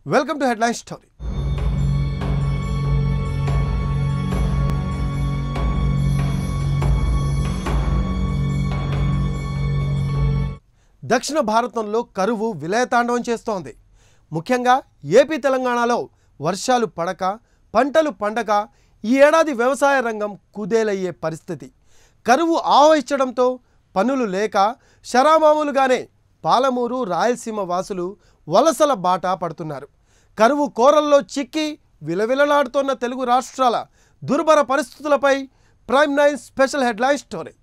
welcome to headline story దక్షిణ భారతంలో కరువు విలయతాండవం చేస్తోంది ముఖ్యంగా ఏపీ తెలంగాణలో వర్షాలు పడక పంటలు పండక ఈ ఏడాది వ్యవసాయ రంగం కుదేలయ్యే పరిస్థితి కరువు ఆవహించడంతో పనులు లేక శరామామూలుగానే పాలమూరు రాయలసీమ వాసులు వలసల బాట పడుతున్నారు కరువు కోరల్లో చిక్కి విలవిలలాడుతోన్న తెలుగు రాష్ట్రాల దుర్భర పరిస్థితులపై prime nine special headline story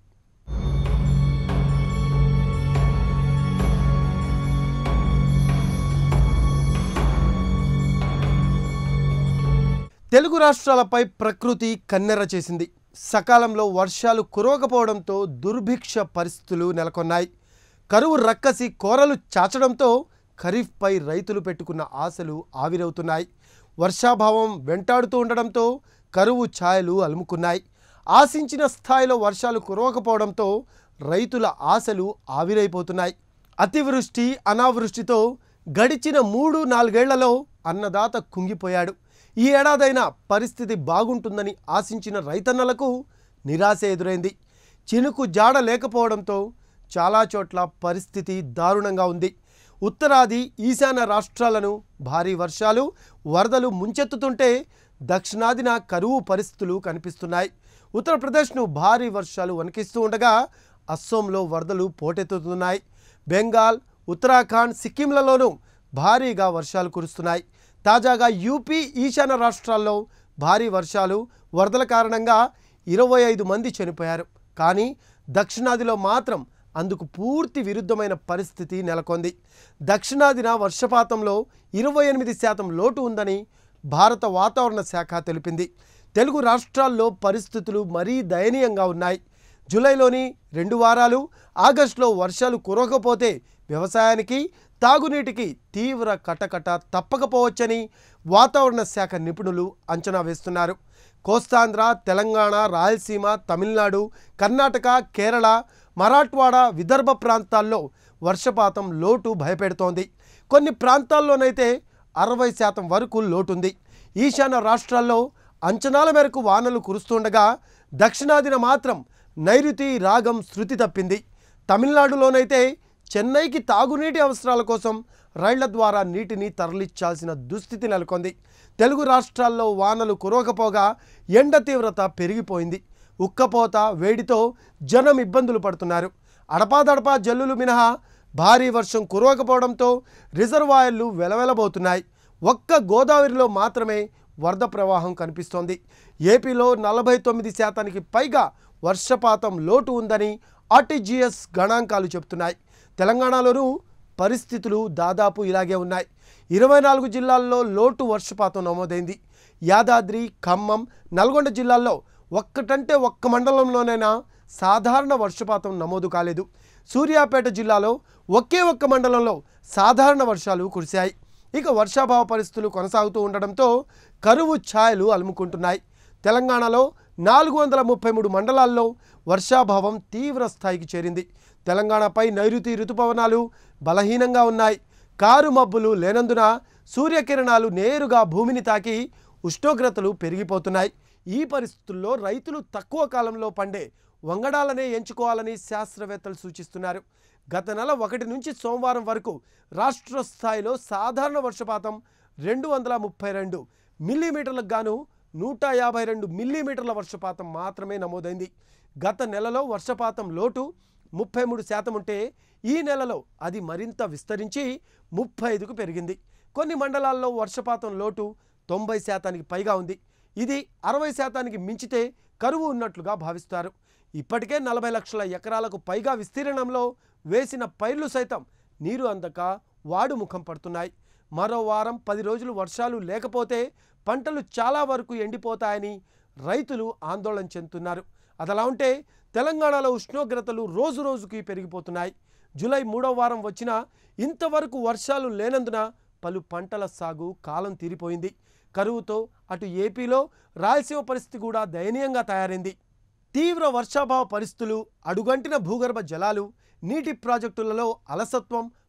Telugu రాష్ట్రాలపై ప్రకృతి కన్నెర చేసింది సకాలంలో వర్షాలు కురవకపోవడంతో దుర్భిక్ష పరిస్థితులు నెలకొన్నాయి కరువు రక్కసి కోరలు చాచడంతో ఖరీఫ్పై రైతులు పెట్టుకున్న ఆశలు ఆవిరవుతున్నాయి వర్షాభావం వెంటాడుతూ ఉండడంతో కరువు ఛాయలు అలుముకున్నాయి ఆశించిన స్థాయిలో వర్షాలు కురవకపోవడంతో రైతుల ఆశలు ఆవిరైపోతున్నాయి అతివృష్టి అనావృష్టితో గడిచిన మూడు నాలుగేళ్లలో అన్నదాత కుంగిపోయాడు ఈ ఏడాదైనా పరిస్థితి బాగుంటుందని ఆశించిన రైతన్నలకు నిరాశ ఎదురైంది చినుకు జాడ లేకపోవడంతో చాలా చోట్ల పరిస్థితి దారుణంగా ఉంది ఉత్తరాది ఈశాన్య రాష్ట్రాలను భారీ వర్షాలు వరదలు ముంచెత్తుతుంటే దక్షిణాదిన కరువు పరిస్థితులు కనిపిస్తున్నాయి ఉత్తరప్రదేశ్ను భారీ వర్షాలు వణికిస్తూ ఉండగా అస్సోంలో వరదలు పోటెత్తుతున్నాయి బెంగాల్ ఉత్తరాఖండ్ సిక్కింలలోనూ భారీగా వర్షాలు కురుస్తున్నాయి తాజాగా యూపీ ఈశాన్య రాష్ట్రాల్లో భారీ వర్షాలు వరదల కారణంగా ఇరవై ఐదు మంది చనిపోయారు కానీ దక్షిణాదిలో మాత్రం అందుకు పూర్తి విరుద్ధమైన పరిస్థితి నెలకొంది దక్షిణాదిన వర్షపాతంలో ఇరవై ఎనిమిది శాతం లోటు ఉందని భారత వాతావరణ శాఖ తెలిపింది తెలుగు రాష్ట్రాల్లో పరిస్థితులు మరీ దయనీయంగా ఉన్నాయి జూలైలోని రెండు వారాలు ఆగస్టులో వర్షాలు కురవకపోతే వ్యవసాయానికి తాగునీటికి తీవ్ర కటకట తప్పకపోవచ్చని వాతావరణ శాఖ నిపుణులు అంచనా వేస్తున్నారు కోస్తాంధ్ర తెలంగాణ రాయలసీమ తమిళనాడు కర్ణాటక కేరళ మరాఠ్వాడ విదర్భ ప్రాంతాల్లో వర్షపాతం లోటు భయపెడుతోంది కొన్ని ప్రాంతాల్లోనైతే అరవై శాతం వరకు లోటుంది ఈశాన్య రాష్ట్రాల్లో అంచనాల మేరకు వానలు కురుస్తుండగా దక్షిణాదిన మాత్రం నైరుతి రాగం శృతి తప్పింది తమిళనాడులోనైతే చెన్నైకి తాగునీటి అవసరాల కోసం రైళ్ల ద్వారా నీటిని తరలించాల్సిన దుస్థితి నెలకొంది తెలుగు రాష్ట్రాల్లో వానలు కురవకపోగా ఎండ తీవ్రత పెరిగిపోయింది ఉక్కపోత వేడితో జనం ఇబ్బందులు పడుతున్నారు అడపాదడపా జల్లులు మినహా భారీ వర్షం కురవకపోవడంతో రిజర్వాయర్లు వెలవెలబోతున్నాయి ఒక్క గోదావరిలో మాత్రమే వరద ప్రవాహం కనిపిస్తోంది ఏపీలో నలభై తొమ్మిది శాతానికి పైగా వర్షపాతం లోటు ఉందని ఆర్టీజీఎస్ గణాంకాలు చెబుతున్నాయి తెలంగాణలోనూ పరిస్థితులు దాదాపు ఇలాగే ఉన్నాయి ఇరవై నాలుగు జిల్లాల్లో లోటు వర్షపాతం నమోదైంది యాదాద్రి ఖమ్మం నల్గొండ జిల్లాల్లో ఒక్కటంటే ఒక్క మండలంలోనైనా సాధారణ వర్షపాతం నమోదు కాలేదు సూర్యాపేట జిల్లాలో ఒకే ఒక్క మండలంలో సాధారణ వర్షాలు కురిశాయి ఇక వర్షాభావ పరిస్థితులు కొనసాగుతూ ఉండడంతో కరువు ఛాయలు అలుముకుంటున్నాయి తెలంగాణలో నాలుగు వందల ముప్పై మూడు మండలాల్లో వర్షాభావం తీవ్ర స్థాయికి చేరింది తెలంగాణపై నైరుతి ఋతుపవనాలు బలహీనంగా ఉన్నాయి కారు మబ్బులు లేనందున సూర్యకిరణాలు నేరుగా భూమిని తాకి ఉష్ణోగ్రతలు పెరిగిపోతున్నాయి ఈ పరిస్థితుల్లో రైతులు తక్కువ కాలంలో పండే వంగడాలనే ఎంచుకోవాలని శాస్త్రవేత్తలు సూచిస్తున్నారు గత నెల ఒకటి నుంచి సోమవారం వరకు రాష్ట్ర స్థాయిలో సాధారణ వర్షపాతం రెండు వందల ముప్పై రెండు మిల్లీమీటర్లకు గాను నూట యాభై రెండు మిల్లీమీటర్ల వర్షపాతం మాత్రమే నమోదైంది గత నెలలో వర్షపాతం లోటు ముప్పై మూడు శాతం ఉంటే ఈ నెలలో అది మరింత విస్తరించి ముప్పై ఐదుకు పెరిగింది కొన్ని మండలాల్లో వర్షపాతం లోటు తొంభై శాతానికి పైగా ఉంది ఇది అరవై శాతానికి మించితే కరువు ఉన్నట్లుగా భావిస్తారు ఇప్పటికే నలభై లక్షల ఎకరాలకు పైగా విస్తీర్ణంలో వేసిన పైర్లు సైతం నీరు అందక వాడు ముఖం పడుతున్నాయి మరో వారం పది రోజులు వర్షాలు లేకపోతే పంటలు చాలా వరకు ఎండిపోతాయని రైతులు ఆందోళన చెందుతున్నారు అదలా ఉంటే తెలంగాణలో ఉష్ణోగ్రతలు రోజు రోజుకి పెరిగిపోతున్నాయి జూలై మూడో వారం వచ్చినా ఇంతవరకు వర్షాలు లేనందున పలు పంటల సాగు కాలం తీరిపోయింది కరువుతో అటు ఏపీలో రాయలసీమ పరిస్థితి కూడా దయనీయంగా తయారైంది తీవ్ర వర్షాభావ పరిస్థితులు అడుగంటిన భూగర్భ జలాలు నీటి ప్రాజెక్టులలో అలసత్వం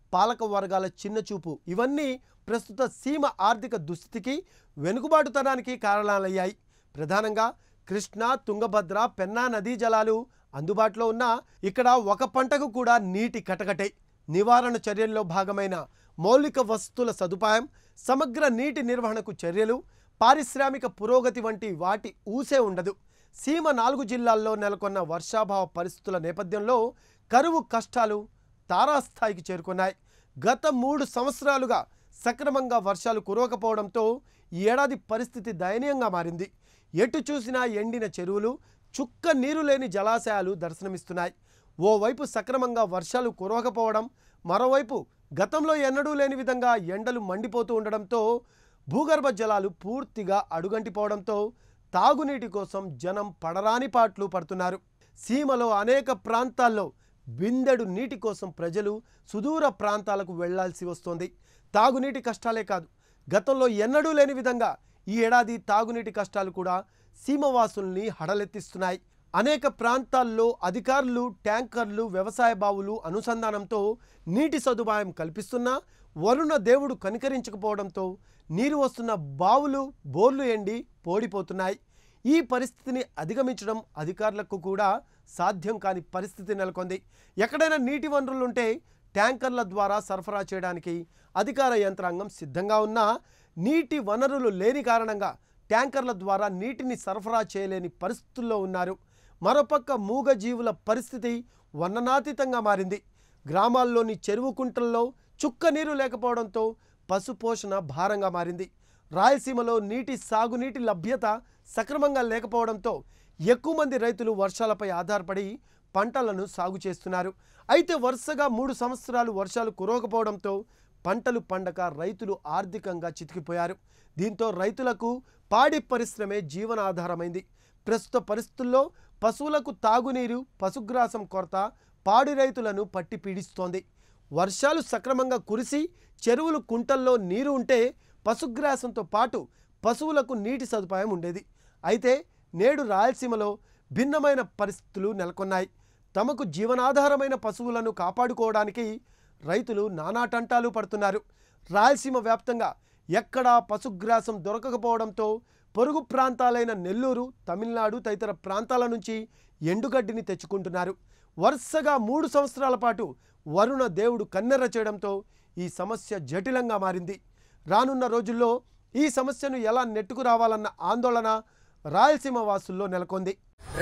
పాలక వర్గాల చిన్నచూపు ఇవన్నీ ప్రస్తుత సీమ ఆర్థిక దుస్థితికి వెనుకబాటుతనానికి కారణాలయ్యాయి ప్రధానంగా కృష్ణా తుంగభద్ర పెన్నా నదీ జలాలు అందుబాటులో ఉన్నా ఇక్కడ ఒక పంటకు కూడా నీటి కటకటే నివారణ చర్యల్లో భాగమైన మౌలిక వస్తువుల సదుపాయం సమగ్ర నీటి నిర్వహణకు చర్యలు పారిశ్రామిక పురోగతి వంటి వాటి ఊసే ఉండదు సీమ నాలుగు జిల్లాల్లో నెలకొన్న వర్షాభావ పరిస్థితుల నేపథ్యంలో కరువు కష్టాలు తారాస్థాయికి చేరుకున్నాయి గత మూడు సంవత్సరాలుగా సక్రమంగా వర్షాలు కురవకపోవడంతో ఈ ఏడాది పరిస్థితి దయనీయంగా మారింది ఎటు చూసినా ఎండిన చెరువులు చుక్క నీరు లేని జలాశయాలు దర్శనమిస్తున్నాయి ఓవైపు సక్రమంగా వర్షాలు కురవకపోవడం మరోవైపు గతంలో ఎన్నడూ లేని విధంగా ఎండలు మండిపోతూ ఉండడంతో భూగర్భ జలాలు పూర్తిగా అడుగంటిపోవడంతో తాగునీటి కోసం జనం పడరాని పాట్లు పడుతున్నారు సీమలో అనేక ప్రాంతాల్లో బిందెడు నీటి కోసం ప్రజలు సుదూర ప్రాంతాలకు వెళ్లాల్సి వస్తోంది తాగునీటి కష్టాలే కాదు గతంలో ఎన్నడూ లేని విధంగా ఈ ఏడాది తాగునీటి కష్టాలు కూడా సీమవాసుల్ని హడలెత్తిస్తున్నాయి అనేక ప్రాంతాల్లో అధికారులు ట్యాంకర్లు వ్యవసాయ బావులు అనుసంధానంతో నీటి సదుపాయం కల్పిస్తున్నా వరుణ దేవుడు కనికరించకపోవడంతో నీరు వస్తున్న బావులు బోర్లు ఎండి పోడిపోతున్నాయి ఈ పరిస్థితిని అధిగమించడం అధికారులకు కూడా సాధ్యం కాని పరిస్థితి నెలకొంది ఎక్కడైనా నీటి వనరులుంటే ట్యాంకర్ల ద్వారా సరఫరా చేయడానికి అధికార యంత్రాంగం సిద్ధంగా ఉన్నా నీటి వనరులు లేని కారణంగా ట్యాంకర్ల ద్వారా నీటిని సరఫరా చేయలేని పరిస్థితుల్లో ఉన్నారు మరోపక్క మూగజీవుల పరిస్థితి వర్ణనాతీతంగా మారింది గ్రామాల్లోని చెరువు కుంటల్లో చుక్క నీరు లేకపోవడంతో పశుపోషణ భారంగా మారింది రాయలసీమలో నీటి సాగునీటి లభ్యత సక్రమంగా లేకపోవడంతో ఎక్కువ మంది రైతులు వర్షాలపై ఆధారపడి పంటలను సాగు చేస్తున్నారు అయితే వరుసగా మూడు సంవత్సరాలు వర్షాలు కురవకపోవడంతో పంటలు పండక రైతులు ఆర్థికంగా చితికిపోయారు దీంతో రైతులకు పాడి పరిశ్రమే జీవనాధారమైంది ప్రస్తుత పరిస్థితుల్లో పశువులకు తాగునీరు పశుగ్రాసం కొరత పాడి రైతులను పట్టి పీడిస్తోంది వర్షాలు సక్రమంగా కురిసి చెరువులు కుంటల్లో నీరు ఉంటే పశుగ్రాసంతో పాటు పశువులకు నీటి సదుపాయం ఉండేది అయితే నేడు రాయలసీమలో భిన్నమైన పరిస్థితులు నెలకొన్నాయి తమకు జీవనాధారమైన పశువులను కాపాడుకోవడానికి రైతులు నానాటంటాలు పడుతున్నారు రాయలసీమ వ్యాప్తంగా ఎక్కడా పశుగ్రాసం దొరకకపోవడంతో పొరుగు ప్రాంతాలైన నెల్లూరు తమిళనాడు తదితర ప్రాంతాల నుంచి ఎండుగడ్డిని తెచ్చుకుంటున్నారు వరుసగా మూడు సంవత్సరాల పాటు వరుణ దేవుడు కన్నెర్ర చేయడంతో ఈ సమస్య జటిలంగా మారింది రానున్న రోజుల్లో ఈ సమస్యను ఎలా నెట్టుకు రావాలన్న ఆందోళన రాయలసీమ వాసుల్లో నెలకొంది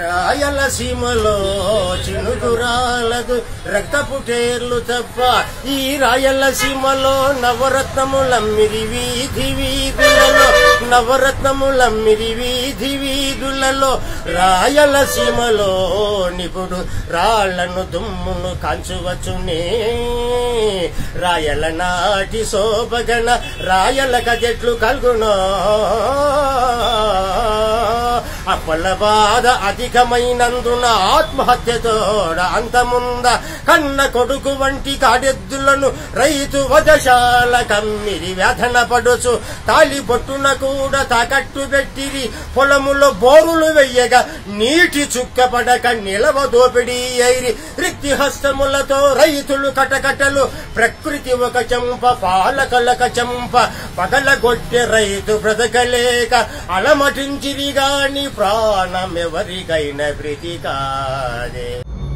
రాయలసీమలో చినుకురాలకు రక్తపుటేర్లు తప్ప ఈ రాయలసీమలో నవరత్నములమ్మిది వీధి వీధులలో నవరత్నములమ్మిది వీధి వీధులలో రాయలసీమలో నిపుడు రాళ్లను దుమ్మును కాంచువచ్చునే రాయల నాటి శోభగణ రాయల గజెట్లు కల్గునో అప్పల బాధ అధికమైనందున ఆత్మహత్యతోడ అంతముంద కన్న కొడుకు వంటి కాడెద్దులను రైతు వదశాల కమ్మిరి వ్యధన పడుచు తాలి పొట్టున కూడా తాకట్టు పెట్టిరి పొలములో బోరులు వెయ్యగా నీటి చుక్క పడక నిలవ దోపిడీ అయిరి రిక్తి హస్తములతో రైతులు కటకటలు ప్రకృతి ఒక చెంప పాలకలక చెంప పగలగొట్టె రైతు బ్రతకలేక అలమటించిరి గాని ప్రాణమెవరికైన ప్రీతి కాదే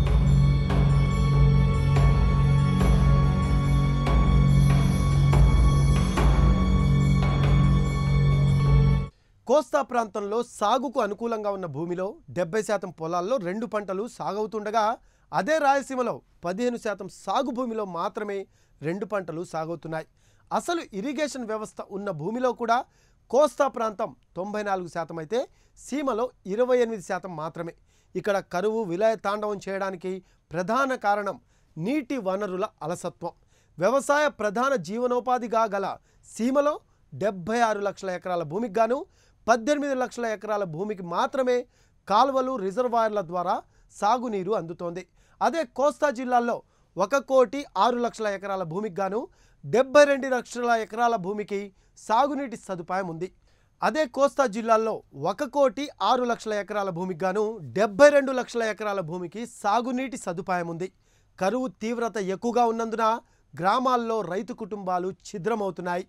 కోస్తా ప్రాంతంలో సాగుకు అనుకూలంగా ఉన్న భూమిలో డెబ్బై శాతం పొలాల్లో రెండు పంటలు సాగవుతుండగా అదే రాయలసీమలో పదిహేను శాతం సాగు భూమిలో మాత్రమే రెండు పంటలు సాగవుతున్నాయి అసలు ఇరిగేషన్ వ్యవస్థ ఉన్న భూమిలో కూడా కోస్తా ప్రాంతం తొంభై నాలుగు శాతం అయితే సీమలో ఇరవై ఎనిమిది శాతం మాత్రమే ఇక్కడ కరువు విలయ తాండవం చేయడానికి ప్రధాన కారణం నీటి వనరుల అలసత్వం వ్యవసాయ ప్రధాన జీవనోపాధిగా గల సీమలో డెబ్బై ఆరు లక్షల ఎకరాల భూమికి గాను పద్దెనిమిది లక్షల ఎకరాల భూమికి మాత్రమే కాలువలు రిజర్వాయర్ల ద్వారా సాగునీరు అందుతోంది అదే కోస్తా జిల్లాల్లో ఒక కోటి ఆరు లక్షల ఎకరాల భూమికి గాను డెబ్బై రెండు లక్షల ఎకరాల భూమికి సాగునీటి సదుపాయం ఉంది అదే కోస్తా జిల్లాల్లో ఒక కోటి ఆరు లక్షల ఎకరాల భూమికి గాను డెబ్బై రెండు లక్షల ఎకరాల భూమికి సాగునీటి సదుపాయం ఉంది కరువు తీవ్రత ఎక్కువగా ఉన్నందున గ్రామాల్లో రైతు కుటుంబాలు ఛిద్రమవుతున్నాయి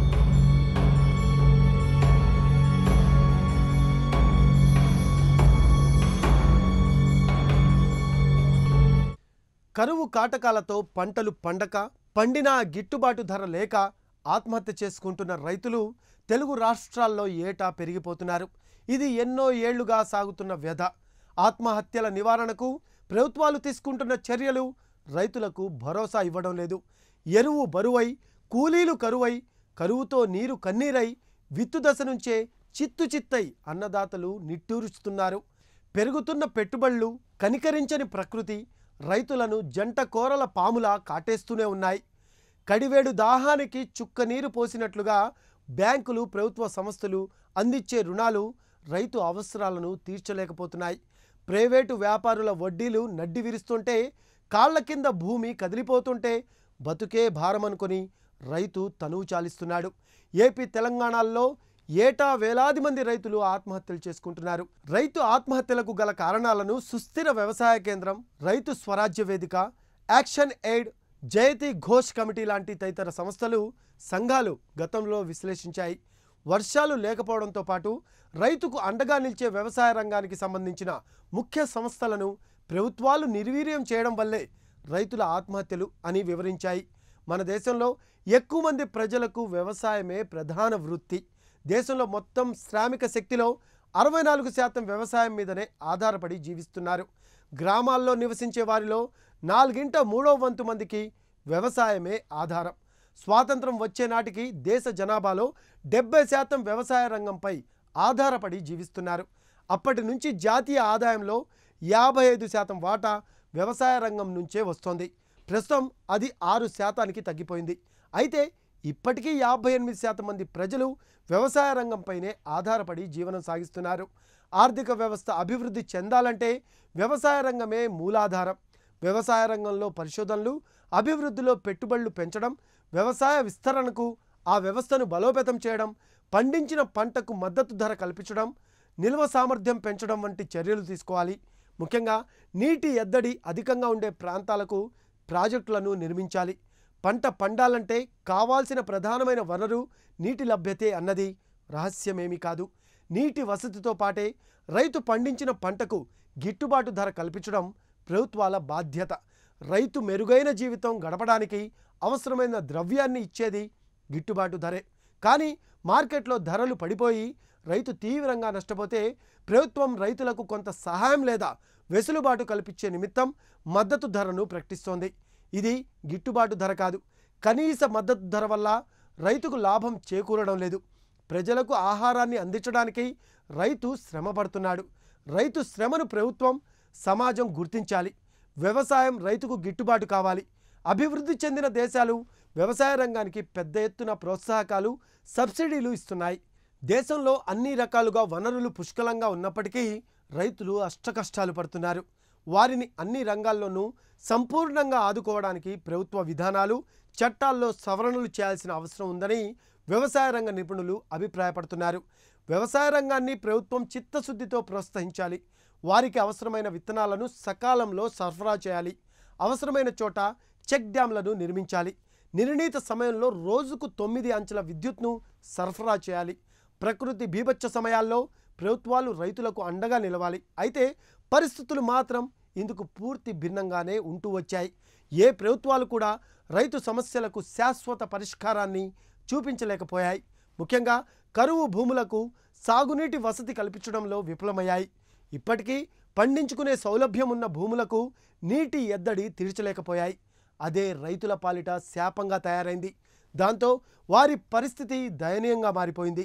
కరువు కాటకాలతో పంటలు పండక పండినా గిట్టుబాటు ధర లేక ఆత్మహత్య చేసుకుంటున్న రైతులు తెలుగు రాష్ట్రాల్లో ఏటా పెరిగిపోతున్నారు ఇది ఎన్నో ఏళ్లుగా సాగుతున్న వ్యధ ఆత్మహత్యల నివారణకు ప్రభుత్వాలు తీసుకుంటున్న చర్యలు రైతులకు భరోసా ఇవ్వడం లేదు ఎరువు బరువై కూలీలు కరువై కరువుతో నీరు కన్నీరై విత్తు దశ నుంచే చిత్తు చిత్తై అన్నదాతలు నిట్టూరుస్తున్నారు పెరుగుతున్న పెట్టుబడులు కనికరించని ప్రకృతి రైతులను జంట కోరల పాములా కాటేస్తూనే ఉన్నాయి కడివేడు దాహానికి చుక్క నీరు పోసినట్లుగా బ్యాంకులు ప్రభుత్వ సంస్థలు అందించే రుణాలు రైతు అవసరాలను తీర్చలేకపోతున్నాయి ప్రైవేటు వ్యాపారుల వడ్డీలు నడ్డి విరుస్తుంటే కాళ్ల కింద భూమి కదిలిపోతుంటే బతుకే భారమనుకొని రైతు తనువు చాలిస్తున్నాడు ఏపీ తెలంగాణలో ఏటా వేలాది మంది రైతులు ఆత్మహత్యలు చేసుకుంటున్నారు రైతు ఆత్మహత్యలకు గల కారణాలను సుస్థిర వ్యవసాయ కేంద్రం రైతు స్వరాజ్య వేదిక యాక్షన్ ఎయిడ్ జయతి ఘోష్ కమిటీ లాంటి తదితర సంస్థలు సంఘాలు గతంలో విశ్లేషించాయి వర్షాలు లేకపోవడంతో పాటు రైతుకు అండగా నిలిచే వ్యవసాయ రంగానికి సంబంధించిన ముఖ్య సంస్థలను ప్రభుత్వాలు నిర్వీర్యం చేయడం వల్లే రైతుల ఆత్మహత్యలు అని వివరించాయి మన దేశంలో ఎక్కువ మంది ప్రజలకు వ్యవసాయమే ప్రధాన వృత్తి దేశంలో మొత్తం శ్రామిక శక్తిలో అరవై నాలుగు శాతం వ్యవసాయం మీదనే ఆధారపడి జీవిస్తున్నారు గ్రామాల్లో నివసించే వారిలో నాలుగింట మూడో వంతు మందికి వ్యవసాయమే ఆధారం స్వాతంత్రం వచ్చే నాటికి దేశ జనాభాలో డెబ్బై శాతం వ్యవసాయ రంగంపై ఆధారపడి జీవిస్తున్నారు అప్పటి నుంచి జాతీయ ఆదాయంలో యాభై ఐదు శాతం వాటా వ్యవసాయ రంగం నుంచే వస్తోంది ప్రస్తుతం అది ఆరు శాతానికి తగ్గిపోయింది అయితే ఇప్పటికీ యాభై ఎనిమిది శాతం మంది ప్రజలు వ్యవసాయ రంగంపైనే ఆధారపడి జీవనం సాగిస్తున్నారు ఆర్థిక వ్యవస్థ అభివృద్ధి చెందాలంటే వ్యవసాయ రంగమే మూలాధారం వ్యవసాయ రంగంలో పరిశోధనలు అభివృద్ధిలో పెట్టుబడులు పెంచడం వ్యవసాయ విస్తరణకు ఆ వ్యవస్థను బలోపేతం చేయడం పండించిన పంటకు మద్దతు ధర కల్పించడం నిల్వ సామర్థ్యం పెంచడం వంటి చర్యలు తీసుకోవాలి ముఖ్యంగా నీటి ఎద్దడి అధికంగా ఉండే ప్రాంతాలకు ప్రాజెక్టులను నిర్మించాలి పంట పండాలంటే కావాల్సిన ప్రధానమైన వనరు నీటి లభ్యతే అన్నది రహస్యమేమీ కాదు నీటి వసతితో పాటే రైతు పండించిన పంటకు గిట్టుబాటు ధర కల్పించడం ప్రభుత్వాల బాధ్యత రైతు మెరుగైన జీవితం గడపడానికి అవసరమైన ద్రవ్యాన్ని ఇచ్చేది గిట్టుబాటు ధరే కానీ మార్కెట్లో ధరలు పడిపోయి రైతు తీవ్రంగా నష్టపోతే ప్రభుత్వం రైతులకు కొంత సహాయం లేదా వెసులుబాటు కల్పించే నిమిత్తం మద్దతు ధరను ప్రకటిస్తోంది ఇది గిట్టుబాటు ధర కాదు కనీస మద్దతు ధర వల్ల రైతుకు లాభం చేకూరడం లేదు ప్రజలకు ఆహారాన్ని అందించడానికి రైతు శ్రమ పడుతున్నాడు రైతు శ్రమను ప్రభుత్వం సమాజం గుర్తించాలి వ్యవసాయం రైతుకు గిట్టుబాటు కావాలి అభివృద్ధి చెందిన దేశాలు వ్యవసాయ రంగానికి పెద్ద ఎత్తున ప్రోత్సాహకాలు సబ్సిడీలు ఇస్తున్నాయి దేశంలో అన్ని రకాలుగా వనరులు పుష్కలంగా ఉన్నప్పటికీ రైతులు అష్టకష్టాలు పడుతున్నారు వారిని అన్ని రంగాల్లోనూ సంపూర్ణంగా ఆదుకోవడానికి ప్రభుత్వ విధానాలు చట్టాల్లో సవరణలు చేయాల్సిన అవసరం ఉందని వ్యవసాయ రంగ నిపుణులు అభిప్రాయపడుతున్నారు వ్యవసాయ రంగాన్ని ప్రభుత్వం చిత్తశుద్ధితో ప్రోత్సహించాలి వారికి అవసరమైన విత్తనాలను సకాలంలో సరఫరా చేయాలి అవసరమైన చోట చెక్ డ్యాంలను నిర్మించాలి నిర్ణీత సమయంలో రోజుకు తొమ్మిది అంచెల విద్యుత్ను సరఫరా చేయాలి ప్రకృతి బీభత్స సమయాల్లో ప్రభుత్వాలు రైతులకు అండగా నిలవాలి అయితే పరిస్థితులు మాత్రం ఇందుకు పూర్తి భిన్నంగానే ఉంటూ వచ్చాయి ఏ ప్రభుత్వాలు కూడా రైతు సమస్యలకు శాశ్వత పరిష్కారాన్ని చూపించలేకపోయాయి ముఖ్యంగా కరువు భూములకు సాగునీటి వసతి కల్పించడంలో విఫలమయ్యాయి ఇప్పటికీ పండించుకునే సౌలభ్యం ఉన్న భూములకు నీటి ఎద్దడి తీర్చలేకపోయాయి అదే రైతుల పాలిట శాపంగా తయారైంది దాంతో వారి పరిస్థితి దయనీయంగా మారిపోయింది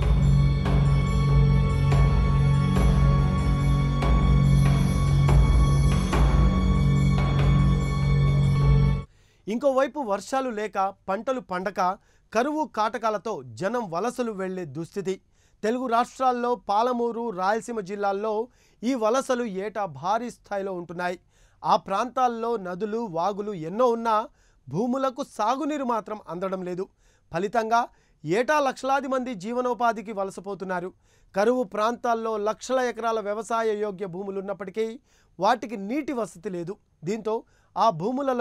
ఇంకోవైపు వర్షాలు లేక పంటలు పండక కరువు కాటకాలతో జనం వలసలు వెళ్లే దుస్థితి తెలుగు రాష్ట్రాల్లో పాలమూరు రాయలసీమ జిల్లాల్లో ఈ వలసలు ఏటా భారీ స్థాయిలో ఉంటున్నాయి ఆ ప్రాంతాల్లో నదులు వాగులు ఎన్నో ఉన్నా భూములకు సాగునీరు మాత్రం అందడం లేదు ఫలితంగా ఏటా లక్షలాది మంది జీవనోపాధికి వలసపోతున్నారు కరువు ప్రాంతాల్లో లక్షల ఎకరాల వ్యవసాయ యోగ్య భూములు ఉన్నప్పటికీ వాటికి నీటి వసతి లేదు దీంతో ఆ భూములలో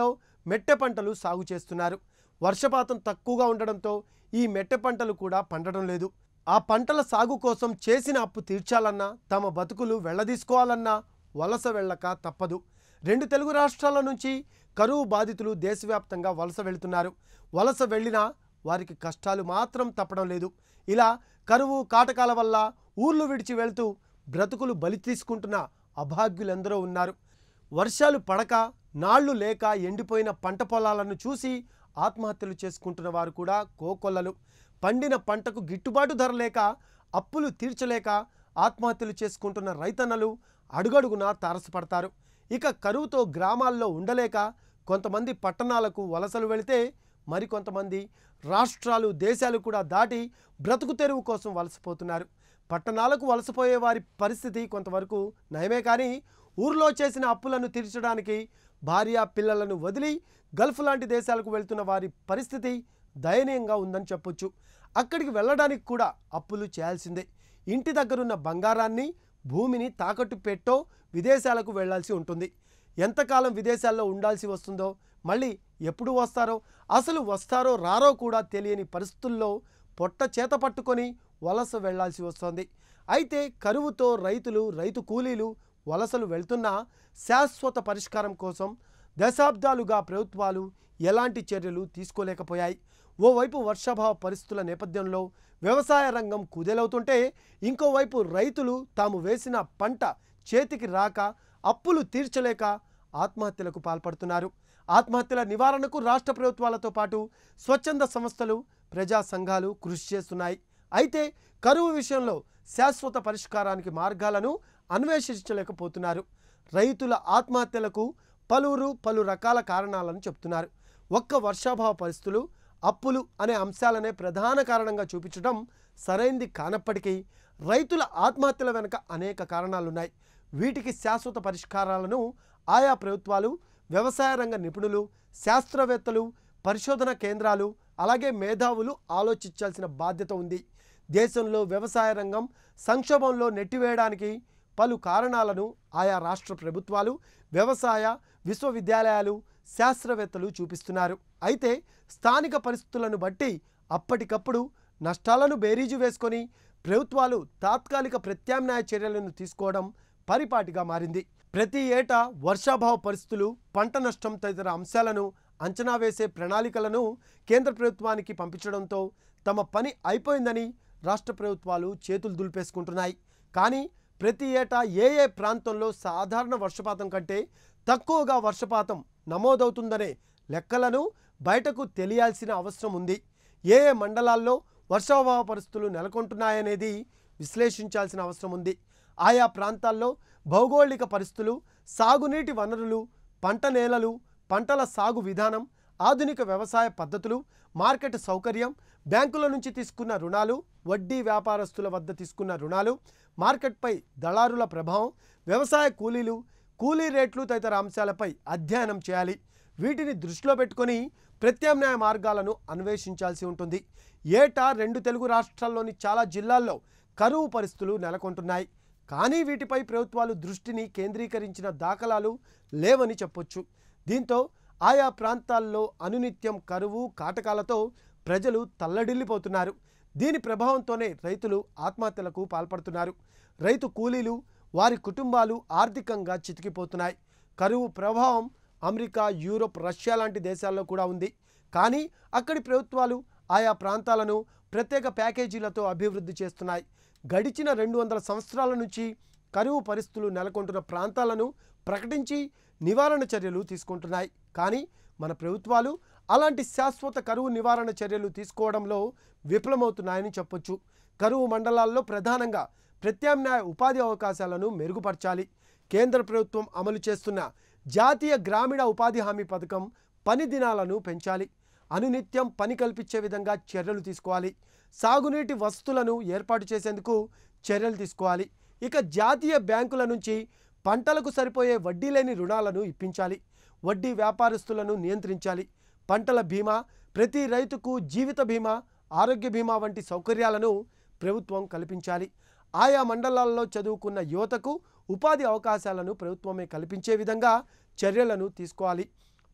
మెట్టె పంటలు సాగు చేస్తున్నారు వర్షపాతం తక్కువగా ఉండడంతో ఈ మెట్టె పంటలు కూడా పండడం లేదు ఆ పంటల సాగు కోసం చేసిన అప్పు తీర్చాలన్నా తమ బతుకులు వెళ్ళదీసుకోవాలన్నా వలస వెళ్ళక తప్పదు రెండు తెలుగు రాష్ట్రాల నుంచి కరువు బాధితులు దేశవ్యాప్తంగా వలస వెళుతున్నారు వలస వెళ్ళినా వారికి కష్టాలు మాత్రం తప్పడం లేదు ఇలా కరువు కాటకాల వల్ల ఊర్లు విడిచి వెళ్తూ బ్రతుకులు బలి తీసుకుంటున్న అభాగ్యులెందరో ఉన్నారు వర్షాలు పడక నాళ్లు లేక ఎండిపోయిన పంట పొలాలను చూసి ఆత్మహత్యలు చేసుకుంటున్న వారు కూడా కోకొల్లలు పండిన పంటకు గిట్టుబాటు ధర లేక అప్పులు తీర్చలేక ఆత్మహత్యలు చేసుకుంటున్న రైతన్నలు అడుగడుగునా తారసపడతారు ఇక కరువుతో గ్రామాల్లో ఉండలేక కొంతమంది పట్టణాలకు వలసలు వెళితే మరికొంతమంది రాష్ట్రాలు దేశాలు కూడా దాటి బ్రతుకు తెరువు కోసం వలసపోతున్నారు పట్టణాలకు వలసపోయే వారి పరిస్థితి కొంతవరకు నయమే కానీ ఊర్లో చేసిన అప్పులను తీర్చడానికి భార్య పిల్లలను వదిలి గల్ఫ్ లాంటి దేశాలకు వెళ్తున్న వారి పరిస్థితి దయనీయంగా ఉందని చెప్పొచ్చు అక్కడికి వెళ్ళడానికి కూడా అప్పులు చేయాల్సిందే ఇంటి దగ్గరున్న బంగారాన్ని భూమిని తాకట్టు పెట్టో విదేశాలకు వెళ్ళాల్సి ఉంటుంది ఎంతకాలం విదేశాల్లో ఉండాల్సి వస్తుందో మళ్ళీ ఎప్పుడు వస్తారో అసలు వస్తారో రారో కూడా తెలియని పరిస్థితుల్లో పొట్ట చేత పట్టుకొని వలస వెళ్ళాల్సి వస్తోంది అయితే కరువుతో రైతులు రైతు కూలీలు వలసలు వెళ్తున్నా శాశ్వత పరిష్కారం కోసం దశాబ్దాలుగా ప్రభుత్వాలు ఎలాంటి చర్యలు తీసుకోలేకపోయాయి ఓవైపు వర్షాభావ పరిస్థితుల నేపథ్యంలో వ్యవసాయ రంగం కుదేలవుతుంటే ఇంకోవైపు రైతులు తాము వేసిన పంట చేతికి రాక అప్పులు తీర్చలేక ఆత్మహత్యలకు పాల్పడుతున్నారు ఆత్మహత్యల నివారణకు రాష్ట్ర ప్రభుత్వాలతో పాటు స్వచ్ఛంద సంస్థలు ప్రజా సంఘాలు కృషి చేస్తున్నాయి అయితే కరువు విషయంలో శాశ్వత పరిష్కారానికి మార్గాలను అన్వేషించలేకపోతున్నారు రైతుల ఆత్మహత్యలకు పలువురు పలు రకాల కారణాలను చెప్తున్నారు ఒక్క వర్షాభావ పరిస్థితులు అప్పులు అనే అంశాలనే ప్రధాన కారణంగా చూపించడం సరైంది కానప్పటికీ రైతుల ఆత్మహత్యల వెనుక అనేక కారణాలున్నాయి వీటికి శాశ్వత పరిష్కారాలను ఆయా ప్రభుత్వాలు వ్యవసాయ రంగ నిపుణులు శాస్త్రవేత్తలు పరిశోధన కేంద్రాలు అలాగే మేధావులు ఆలోచించాల్సిన బాధ్యత ఉంది దేశంలో వ్యవసాయ రంగం సంక్షోభంలో నెట్టివేయడానికి పలు కారణాలను ఆయా రాష్ట్ర ప్రభుత్వాలు వ్యవసాయ విశ్వవిద్యాలయాలు శాస్త్రవేత్తలు చూపిస్తున్నారు అయితే స్థానిక పరిస్థితులను బట్టి అప్పటికప్పుడు నష్టాలను బేరీజు వేసుకొని ప్రభుత్వాలు తాత్కాలిక ప్రత్యామ్నాయ చర్యలను తీసుకోవడం పరిపాటిగా మారింది ప్రతి ఏటా వర్షాభావ పరిస్థితులు పంట నష్టం తదితర అంశాలను అంచనా వేసే ప్రణాళికలను కేంద్ర ప్రభుత్వానికి పంపించడంతో తమ పని అయిపోయిందని రాష్ట్ర ప్రభుత్వాలు చేతులు దులిపేసుకుంటున్నాయి కానీ ప్రతి ఏటా ఏ ఏ ప్రాంతంలో సాధారణ వర్షపాతం కంటే తక్కువగా వర్షపాతం నమోదవుతుందనే లెక్కలను బయటకు తెలియాల్సిన అవసరం ఉంది ఏ ఏ మండలాల్లో వర్షాభావ పరిస్థితులు నెలకొంటున్నాయనేది విశ్లేషించాల్సిన అవసరం ఉంది ఆయా ప్రాంతాల్లో భౌగోళిక పరిస్థితులు సాగునీటి వనరులు పంట నేలలు పంటల సాగు విధానం ఆధునిక వ్యవసాయ పద్ధతులు మార్కెట్ సౌకర్యం బ్యాంకుల నుంచి తీసుకున్న రుణాలు వడ్డీ వ్యాపారస్తుల వద్ద తీసుకున్న రుణాలు మార్కెట్పై దళారుల ప్రభావం వ్యవసాయ కూలీలు కూలీ రేట్లు తదితర అంశాలపై అధ్యయనం చేయాలి వీటిని దృష్టిలో పెట్టుకొని ప్రత్యామ్నాయ మార్గాలను అన్వేషించాల్సి ఉంటుంది ఏటా రెండు తెలుగు రాష్ట్రాల్లోని చాలా జిల్లాల్లో కరువు పరిస్థితులు నెలకొంటున్నాయి కానీ వీటిపై ప్రభుత్వాలు దృష్టిని కేంద్రీకరించిన దాఖలాలు లేవని చెప్పొచ్చు దీంతో ఆయా ప్రాంతాల్లో అనునిత్యం కరువు కాటకాలతో ప్రజలు తల్లడిల్లిపోతున్నారు దీని ప్రభావంతోనే రైతులు ఆత్మహత్యలకు పాల్పడుతున్నారు రైతు కూలీలు వారి కుటుంబాలు ఆర్థికంగా చితికిపోతున్నాయి కరువు ప్రభావం అమెరికా యూరోప్ రష్యా లాంటి దేశాల్లో కూడా ఉంది కానీ అక్కడి ప్రభుత్వాలు ఆయా ప్రాంతాలను ప్రత్యేక ప్యాకేజీలతో అభివృద్ధి చేస్తున్నాయి గడిచిన రెండు వందల సంవత్సరాల నుంచి కరువు పరిస్థితులు నెలకొంటున్న ప్రాంతాలను ప్రకటించి నివారణ చర్యలు తీసుకుంటున్నాయి కానీ మన ప్రభుత్వాలు అలాంటి శాశ్వత కరువు నివారణ చర్యలు తీసుకోవడంలో విఫలమవుతున్నాయని చెప్పొచ్చు కరువు మండలాల్లో ప్రధానంగా ప్రత్యామ్నాయ ఉపాధి అవకాశాలను మెరుగుపరచాలి కేంద్ర ప్రభుత్వం అమలు చేస్తున్న జాతీయ గ్రామీణ ఉపాధి హామీ పథకం పని దినాలను పెంచాలి అనునిత్యం పని కల్పించే విధంగా చర్యలు తీసుకోవాలి సాగునీటి వసతులను ఏర్పాటు చేసేందుకు చర్యలు తీసుకోవాలి ఇక జాతీయ బ్యాంకుల నుంచి పంటలకు సరిపోయే వడ్డీ లేని రుణాలను ఇప్పించాలి వడ్డీ వ్యాపారస్తులను నియంత్రించాలి పంటల బీమా ప్రతి రైతుకు జీవిత బీమా ఆరోగ్య బీమా వంటి సౌకర్యాలను ప్రభుత్వం కల్పించాలి ఆయా మండలాల్లో చదువుకున్న యువతకు ఉపాధి అవకాశాలను ప్రభుత్వమే కల్పించే విధంగా చర్యలను తీసుకోవాలి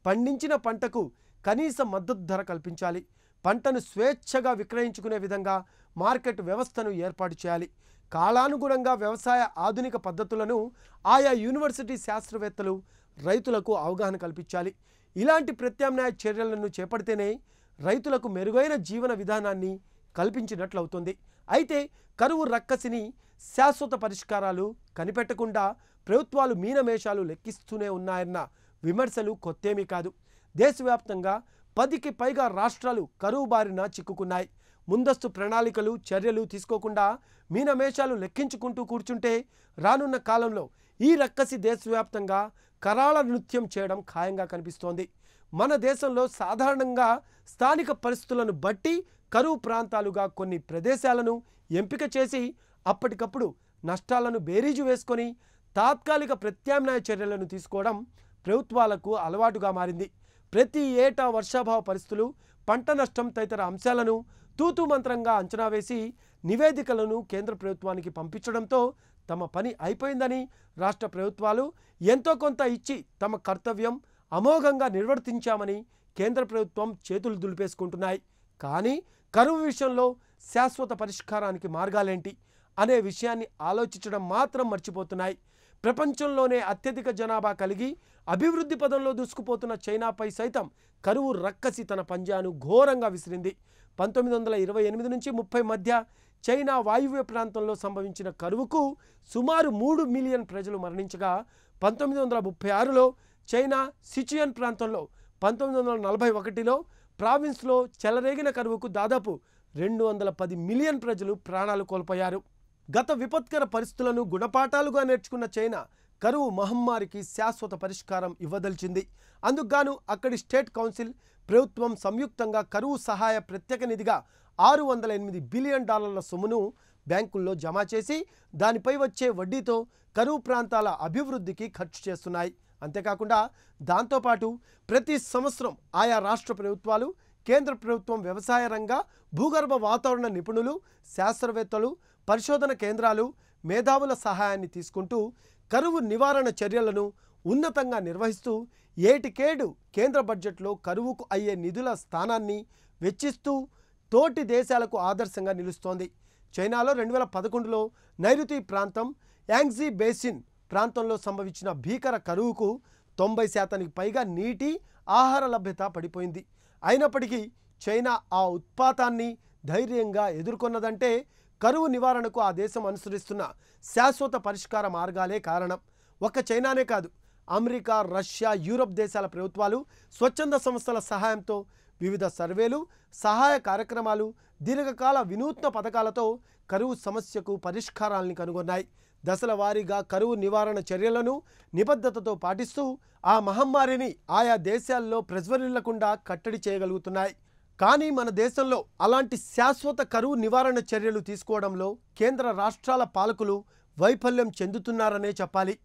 పండించిన పంటకు కనీస మద్దతు ధర కల్పించాలి పంటను స్వేచ్ఛగా విక్రయించుకునే విధంగా మార్కెట్ వ్యవస్థను ఏర్పాటు చేయాలి కాలానుగుణంగా వ్యవసాయ ఆధునిక పద్ధతులను ఆయా యూనివర్సిటీ శాస్త్రవేత్తలు రైతులకు అవగాహన కల్పించాలి ఇలాంటి ప్రత్యామ్నాయ చర్యలను చేపడితేనే రైతులకు మెరుగైన జీవన విధానాన్ని కల్పించినట్లవుతుంది అయితే కరువు రక్కసిని శాశ్వత పరిష్కారాలు కనిపెట్టకుండా ప్రభుత్వాలు మీనమేషాలు లెక్కిస్తూనే ఉన్నాయన్న విమర్శలు కొత్తేమీ కాదు దేశవ్యాప్తంగా పదికి పైగా రాష్ట్రాలు కరువు బారిన చిక్కుకున్నాయి ముందస్తు ప్రణాళికలు చర్యలు తీసుకోకుండా మీనమేషాలు లెక్కించుకుంటూ కూర్చుంటే రానున్న కాలంలో ఈ రక్కసి దేశవ్యాప్తంగా కరాళ నృత్యం చేయడం ఖాయంగా కనిపిస్తోంది మన దేశంలో సాధారణంగా స్థానిక పరిస్థితులను బట్టి కరువు ప్రాంతాలుగా కొన్ని ప్రదేశాలను ఎంపిక చేసి అప్పటికప్పుడు నష్టాలను బేరీజు వేసుకొని తాత్కాలిక ప్రత్యామ్నాయ చర్యలను తీసుకోవడం ప్రభుత్వాలకు అలవాటుగా మారింది ప్రతి ఏటా వర్షాభావ పరిస్థితులు పంట నష్టం తదితర అంశాలను తూతూ మంత్రంగా అంచనా వేసి నివేదికలను కేంద్ర ప్రభుత్వానికి పంపించడంతో తమ పని అయిపోయిందని రాష్ట్ర ప్రభుత్వాలు ఎంతో కొంత ఇచ్చి తమ కర్తవ్యం అమోఘంగా నిర్వర్తించామని కేంద్ర ప్రభుత్వం చేతులు దులిపేసుకుంటున్నాయి కానీ కరువు విషయంలో శాశ్వత పరిష్కారానికి మార్గాలేంటి అనే విషయాన్ని ఆలోచించడం మాత్రం మర్చిపోతున్నాయి ప్రపంచంలోనే అత్యధిక జనాభా కలిగి అభివృద్ధి పదంలో దూసుకుపోతున్న చైనాపై సైతం కరువు రక్కసి తన పంజాను ఘోరంగా విసిరింది పంతొమ్మిది వందల ఇరవై ఎనిమిది నుంచి ముప్పై మధ్య చైనా వాయువ్య ప్రాంతంలో సంభవించిన కరువుకు సుమారు మూడు మిలియన్ ప్రజలు మరణించగా పంతొమ్మిది వందల ముప్పై ఆరులో చైనా సిచియన్ ప్రాంతంలో పంతొమ్మిది వందల నలభై ఒకటిలో ప్రావిన్స్లో చెలరేగిన కరువుకు దాదాపు రెండు వందల పది మిలియన్ ప్రజలు ప్రాణాలు కోల్పోయారు గత విపత్కర పరిస్థితులను గుణపాఠాలుగా నేర్చుకున్న చైనా కరువు మహమ్మారికి శాశ్వత పరిష్కారం ఇవ్వదలిచింది అందుకుగాను అక్కడి స్టేట్ కౌన్సిల్ ప్రభుత్వం సంయుక్తంగా కరువు సహాయ ప్రత్యేక నిధిగా ఆరు వందల ఎనిమిది బిలియన్ డాలర్ల సొమ్మును బ్యాంకుల్లో జమ చేసి దానిపై వచ్చే వడ్డీతో కరువు ప్రాంతాల అభివృద్ధికి ఖర్చు చేస్తున్నాయి అంతేకాకుండా దాంతోపాటు ప్రతి సంవత్సరం ఆయా రాష్ట్ర ప్రభుత్వాలు కేంద్ర ప్రభుత్వం వ్యవసాయ రంగ భూగర్భ వాతావరణ నిపుణులు శాస్త్రవేత్తలు పరిశోధన కేంద్రాలు మేధావుల సహాయాన్ని తీసుకుంటూ కరువు నివారణ చర్యలను ఉన్నతంగా నిర్వహిస్తూ ఏటికేడు కేంద్ర బడ్జెట్లో కరువుకు అయ్యే నిధుల స్థానాన్ని వెచ్చిస్తూ తోటి దేశాలకు ఆదర్శంగా నిలుస్తోంది చైనాలో రెండు వేల పదకొండులో నైరుతి ప్రాంతం యాంగ్జీ బేసిన్ ప్రాంతంలో సంభవించిన భీకర కరువుకు తొంభై శాతానికి పైగా నీటి ఆహార లభ్యత పడిపోయింది అయినప్పటికీ చైనా ఆ ఉత్పాతాన్ని ధైర్యంగా ఎదుర్కొన్నదంటే కరువు నివారణకు ఆ దేశం అనుసరిస్తున్న శాశ్వత పరిష్కార మార్గాలే కారణం ఒక్క చైనానే కాదు అమెరికా రష్యా యూరప్ దేశాల ప్రభుత్వాలు స్వచ్ఛంద సంస్థల సహాయంతో వివిధ సర్వేలు సహాయ కార్యక్రమాలు దీర్ఘకాల వినూత్న పథకాలతో కరువు సమస్యకు పరిష్కారాల్ని కనుగొన్నాయి దశల వారీగా కరువు నివారణ చర్యలను నిబద్ధతతో పాటిస్తూ ఆ మహమ్మారిని ఆయా దేశాల్లో ప్రజ్వరిల్లకుండా కట్టడి చేయగలుగుతున్నాయి కానీ మన దేశంలో అలాంటి శాశ్వత కరువు నివారణ చర్యలు తీసుకోవడంలో కేంద్ర రాష్ట్రాల పాలకులు వైఫల్యం చెందుతున్నారనే చెప్పాలి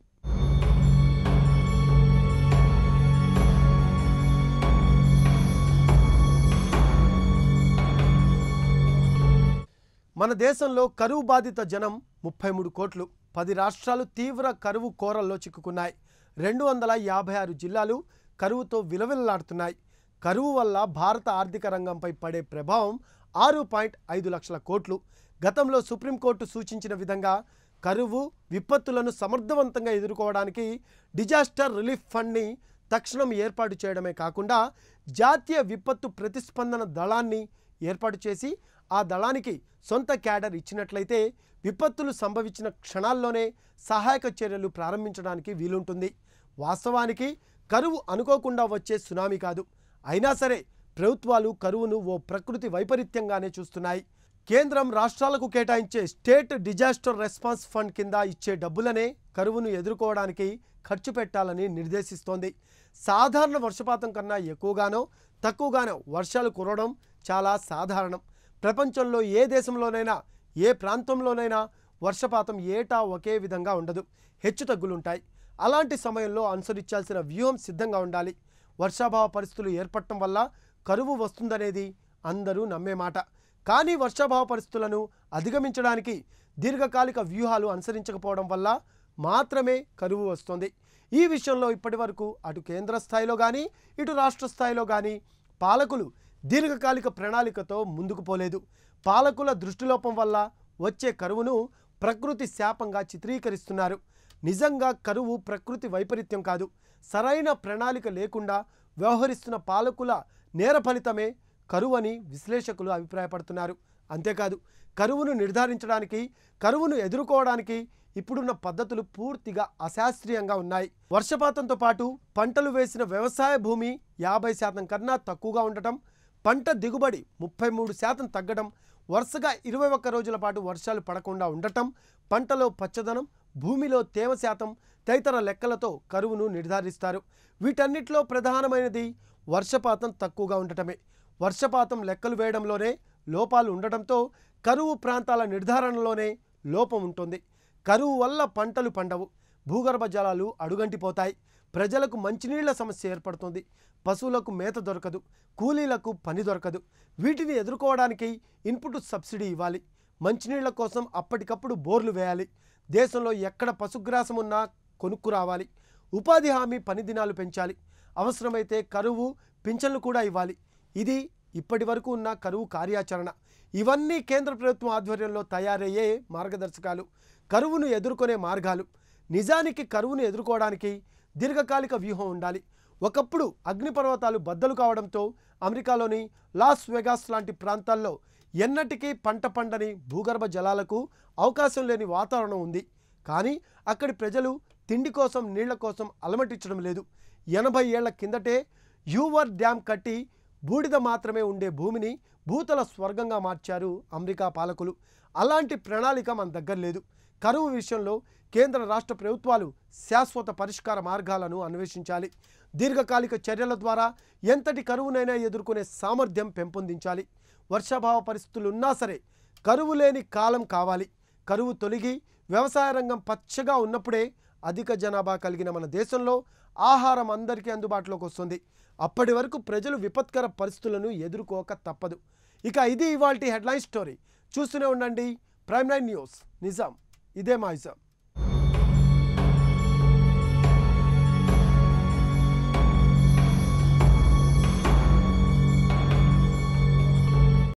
మన దేశంలో కరువు బాధిత జనం ముప్పై మూడు కోట్లు పది రాష్ట్రాలు తీవ్ర కరువు కోరల్లో చిక్కుకున్నాయి రెండు వందల యాభై ఆరు జిల్లాలు కరువుతో విలవిల్లాడుతున్నాయి కరువు వల్ల భారత ఆర్థిక రంగంపై పడే ప్రభావం ఆరు పాయింట్ ఐదు లక్షల కోట్లు గతంలో సుప్రీంకోర్టు సూచించిన విధంగా కరువు విపత్తులను సమర్థవంతంగా ఎదుర్కోవడానికి డిజాస్టర్ రిలీఫ్ ఫండ్ని తక్షణం ఏర్పాటు చేయడమే కాకుండా జాతీయ విపత్తు ప్రతిస్పందన దళాన్ని ఏర్పాటు చేసి ఆ దళానికి సొంత క్యాడర్ ఇచ్చినట్లయితే విపత్తులు సంభవించిన క్షణాల్లోనే సహాయక చర్యలు ప్రారంభించడానికి వీలుంటుంది వాస్తవానికి కరువు అనుకోకుండా వచ్చే సునామీ కాదు అయినా సరే ప్రభుత్వాలు కరువును ఓ ప్రకృతి వైపరీత్యంగానే చూస్తున్నాయి కేంద్రం రాష్ట్రాలకు కేటాయించే స్టేట్ డిజాస్టర్ రెస్పాన్స్ ఫండ్ కింద ఇచ్చే డబ్బులనే కరువును ఎదుర్కోవడానికి ఖర్చు పెట్టాలని నిర్దేశిస్తోంది సాధారణ వర్షపాతం కన్నా ఎక్కువగానో తక్కువగానో వర్షాలు కురవడం చాలా సాధారణం ప్రపంచంలో ఏ దేశంలోనైనా ఏ ప్రాంతంలోనైనా వర్షపాతం ఏటా ఒకే విధంగా ఉండదు హెచ్చుతగ్గులుంటాయి అలాంటి సమయంలో అనుసరించాల్సిన వ్యూహం సిద్ధంగా ఉండాలి వర్షాభావ పరిస్థితులు ఏర్పడటం వల్ల కరువు వస్తుందనేది అందరూ నమ్మే మాట కానీ వర్షాభావ పరిస్థితులను అధిగమించడానికి దీర్ఘకాలిక వ్యూహాలు అనుసరించకపోవడం వల్ల మాత్రమే కరువు వస్తుంది ఈ విషయంలో ఇప్పటి వరకు అటు కేంద్ర స్థాయిలో కానీ ఇటు రాష్ట్ర స్థాయిలో కానీ పాలకులు దీర్ఘకాలిక ప్రణాళికతో ముందుకు పోలేదు పాలకుల దృష్టిలోపం వల్ల వచ్చే కరువును ప్రకృతి శాపంగా చిత్రీకరిస్తున్నారు నిజంగా కరువు ప్రకృతి వైపరీత్యం కాదు సరైన ప్రణాళిక లేకుండా వ్యవహరిస్తున్న పాలకుల నేర ఫలితమే కరువు అని విశ్లేషకులు అభిప్రాయపడుతున్నారు అంతేకాదు కరువును నిర్ధారించడానికి కరువును ఎదుర్కోవడానికి ఇప్పుడున్న పద్ధతులు పూర్తిగా అశాస్త్రీయంగా ఉన్నాయి వర్షపాతంతో పాటు పంటలు వేసిన వ్యవసాయ భూమి యాభై శాతం కన్నా తక్కువగా ఉండటం పంట దిగుబడి ముప్పై మూడు శాతం తగ్గడం వరుసగా ఇరవై ఒక్క రోజుల పాటు వర్షాలు పడకుండా ఉండటం పంటలో పచ్చదనం భూమిలో తేమ శాతం తదితర లెక్కలతో కరువును నిర్ధారిస్తారు వీటన్నిటిలో ప్రధానమైనది వర్షపాతం తక్కువగా ఉండటమే వర్షపాతం లెక్కలు వేయడంలోనే లోపాలు ఉండటంతో కరువు ప్రాంతాల నిర్ధారణలోనే లోపం ఉంటుంది కరువు వల్ల పంటలు పండవు భూగర్భ జలాలు అడుగంటిపోతాయి ప్రజలకు మంచినీళ్ల సమస్య ఏర్పడుతుంది పశువులకు మేత దొరకదు కూలీలకు పని దొరకదు వీటిని ఎదుర్కోవడానికి ఇన్పుట్ సబ్సిడీ ఇవ్వాలి మంచినీళ్ల కోసం అప్పటికప్పుడు బోర్లు వేయాలి దేశంలో ఎక్కడ పశుగ్రాసం ఉన్నా కొనుక్కు రావాలి ఉపాధి హామీ పని దినాలు పెంచాలి అవసరమైతే కరువు పింఛన్లు కూడా ఇవ్వాలి ఇది ఇప్పటి వరకు ఉన్న కరువు కార్యాచరణ ఇవన్నీ కేంద్ర ప్రభుత్వం ఆధ్వర్యంలో తయారయ్యే మార్గదర్శకాలు కరువును ఎదుర్కొనే మార్గాలు నిజానికి కరువును ఎదుర్కోవడానికి దీర్ఘకాలిక వ్యూహం ఉండాలి ఒకప్పుడు అగ్నిపర్వతాలు బద్దలు కావడంతో అమెరికాలోని లాస్ వెగాస్ లాంటి ప్రాంతాల్లో ఎన్నటికీ పంట పండని భూగర్భ జలాలకు అవకాశం లేని వాతావరణం ఉంది కానీ అక్కడి ప్రజలు తిండి కోసం నీళ్ల కోసం అలమటించడం లేదు ఎనభై ఏళ్ల కిందటే యూవర్ డ్యామ్ కట్టి బూడిద మాత్రమే ఉండే భూమిని భూతల స్వర్గంగా మార్చారు అమెరికా పాలకులు అలాంటి ప్రణాళిక మన దగ్గర లేదు కరువు విషయంలో కేంద్ర రాష్ట్ర ప్రభుత్వాలు శాశ్వత పరిష్కార మార్గాలను అన్వేషించాలి దీర్ఘకాలిక చర్యల ద్వారా ఎంతటి కరువునైనా ఎదుర్కొనే సామర్థ్యం పెంపొందించాలి వర్షాభావ పరిస్థితులు ఉన్నా సరే కరువు లేని కాలం కావాలి కరువు తొలగి వ్యవసాయ రంగం పచ్చగా ఉన్నప్పుడే అధిక జనాభా కలిగిన మన దేశంలో ఆహారం అందరికీ అందుబాటులోకి వస్తుంది అప్పటి వరకు ప్రజలు విపత్కర పరిస్థితులను ఎదుర్కోక తప్పదు ఇక ఇది ఇవాల్టి హెడ్లైన్ స్టోరీ చూస్తూనే ఉండండి ప్రైమ్ నైన్ న్యూస్ నిజాం ఇదే మా ఇజాం